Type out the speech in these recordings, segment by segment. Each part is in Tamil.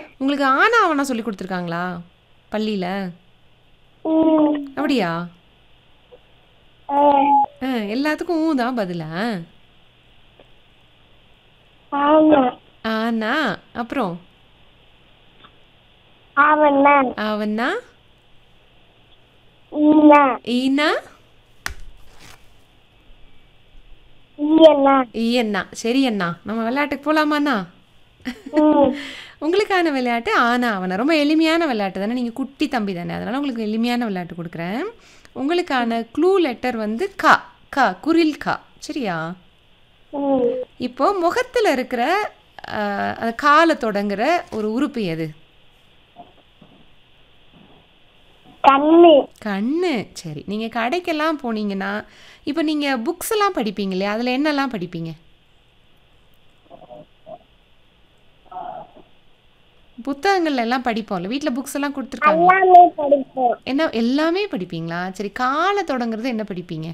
உங்களுக்கு ஆனா அவனா சொல்லி கொடுத்துருக்காங்களா பள்ளியில் ம் அப்படியா ஆ ஆ எல்லாத்துக்கும் ஊ தான் பதிலா ஆமா ஆனா அப்புறம் அவனா அவனா ஈனா ஈனா ஈயனா ஈயண்ணா சரி அண்ணா நம்ம விளையாட்டுக்கு போகலாமாண்ணா ம் உங்களுக்கான விளையாட்டு ஆனா அவனா ரொம்ப எளிமையான விளையாட்டு தானே நீங்கள் குட்டி தம்பி தானே அதனால் உங்களுக்கு எளிமையான விளையாட்டு கொடுக்குறேன் உங்களுக்கான க்ளூ லெட்டர் வந்து கா கா குரில் கா சரியா ம் இப்போ முகத்தில் இருக்கிற ஆஹ், அந்த காலை தொடங்குற ஒரு உறுப்பு எது கண்ணு கண்ணு சரி நீங்கள் கடைக்கெல்லாம் போனீங்கன்னா இப்போ நீங்கள் புக்ஸ் எல்லாம் படிப்பீங்க இல்லையா அதில் என்னெல்லாம் படிப்பீங்க புத்தகங்கள்ல எல்லாம் படிப்போம்ல வீட்டில் புக்ஸ் எல்லாம் கொடுத்துருக்காங்க எல்லாமே படிப்போம் என்ன எல்லாமே படிப்பீங்களா சரி காலை தொடங்குறது என்ன படிப்பீங்க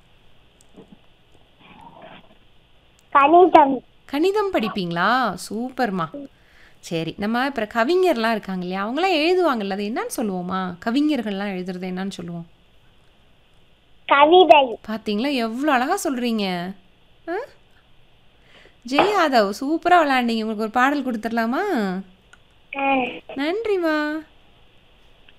கணிதம் கணிதம் படிப்பீங்களா சூப்பர்மா சரி நம்ம இப்போ கவிஞர்லாம் இருக்காங்க இல்லையா அவங்களாம் எழுதுவாங்கல்ல அது என்னன்னு சொல்லுவோமா கவிஞர்கள்லாம் எழுதுறது என்னன்னு சொல்லுவோம் கவிதை பார்த்தீங்களா எவ்வளோ அழகாக சொல்கிறீங்க ஆ ஜெய் யாதவ் சூப்பராக விளையாண்டீங்க உங்களுக்கு ஒரு பாடல் கொடுத்துடலாமா ஆ நன்றிம்மா